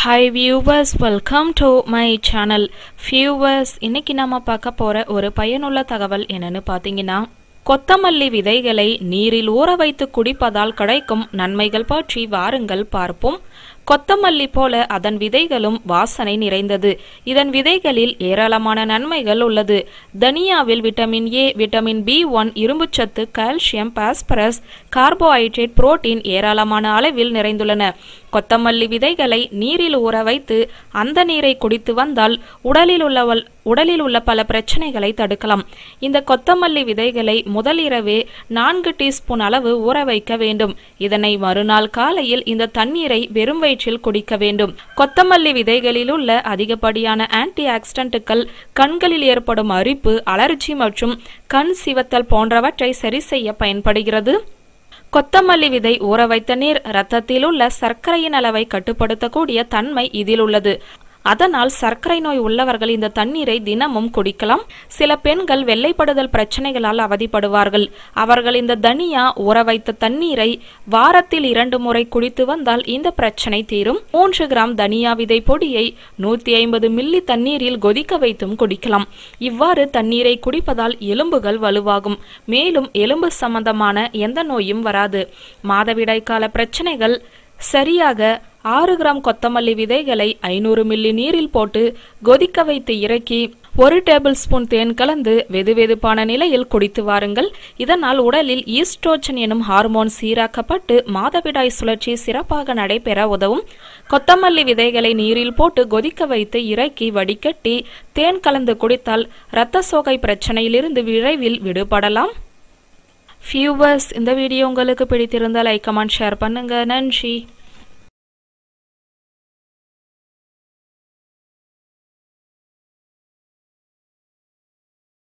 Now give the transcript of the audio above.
hi viewers welcome to my channel viewers இன்னைக்கு நம்ம பார்க்க போற ஒரு பயனுள்ள தகவல் என்னன்னு பார்த்தீங்கன்னா கொத்தமல்லி விதைகளை நீரில் ஊற வைத்து குடிப்பதால் கிடைக்கும் நன்மைகள் பற்றி வாருங்கள் பார்ப்போம் கொத்தமல்லி போல அதன் விதைகளும் வாசனை நிறைந்தது இதன் விதைகளில் ஏராளமான நன்மைகள் உள்ளது தனியாவில் vitamin A vitamin B one இரும்புச்சத்து கால்சியம் பாஸ்பரஸ் கார்போஹைட்ரேட் புரோட்டீன் ஏராளமான அளவில் நிறைந்துள்ளன கொத்தமல்லி விதைகளை நீரில் ஊற வைத்து அந்த நீரை குடித்து வந்தால் உடலில் உள்ள உடலில் உள்ள பல பிரச்சனைகளை தடுக்கலாம் இந்த கொத்தமல்லி விதைகளை முதலிரவே நான்கு டீஸ்பூன் அளவு ஊற வைக்க வேண்டும் இதனை மறுநாள் காலையில் இந்த தண்ணீரை வெறும் வயிற்றில் குடிக்க வேண்டும் கொத்தமல்லி விதைகளில் உள்ள அதிகப்படியான ஆன்டி ஆக்சிடென்ட்டுகள் கண்களில் ஏற்படும் அரிப்பு அலர்ஜி மற்றும் கண் சிவத்தல் போன்றவற்றை சரி செய்ய பயன்படுகிறது கொத்தமல்லி விதை ஊற வைத்த நீர் இரத்தத்தில் உள்ள சர்க்கரையின் அளவை கட்டுப்படுத்தக்கூடிய தன்மை இதில் உள்ளது அதனால் சர்க்கரை நோய் உள்ளவர்கள் இந்த தண்ணீரை தினமும் குடிக்கலாம் சில பெண்கள் வெள்ளைப்படுதல் பிரச்சனைகளால் அவதிப்படுவார்கள் அவர்கள் இந்த தனியா ஊற வைத்த தண்ணீரை வாரத்தில் இரண்டு முறை குடித்து வந்தால் இந்த பிரச்சனை தீரும் மூன்று கிராம் தனியா விதை பொடியை நூத்தி ஐம்பது மில்லி தண்ணீரில் கொதிக்க வைத்தும் குடிக்கலாம் இவ்வாறு தண்ணீரை குடிப்பதால் எலும்புகள் வலுவாகும் மேலும் எலும்பு சம்பந்தமான எந்த நோயும் வராது மாதவிடாய் கால பிரச்சனைகள் சரியாக ஆறு கிராம் கொத்தமல்லி விதைகளை ஐநூறு மில்லி நீரில் போட்டு கொதிக்க வைத்து இறக்கி ஒரு டேபிள் ஸ்பூன் தேன் கலந்து வெதுவெதுப்பான நிலையில் குடித்து வாருங்கள் இதனால் உடலில் ஈஸ்ட்ரோஜன் எனும் ஹார்மோன் சீராக்கப்பட்டு மாதவிடாய் சுழற்சி சிறப்பாக நடைபெற உதவும் கொத்தமல்லி விதைகளை நீரில் போட்டு கொதிக்க வைத்து இறக்கி வடிகட்டி தேன் கலந்து குடித்தால் இரத்த சோகை பிரச்சனையிலிருந்து விரைவில் விடுபடலாம் ஃபியூவர்ஸ் இந்த வீடியோ உங்களுக்கு பிடித்திருந்தால் லைக் கமெண்ட் ஷேர் பண்ணுங்க நன்றி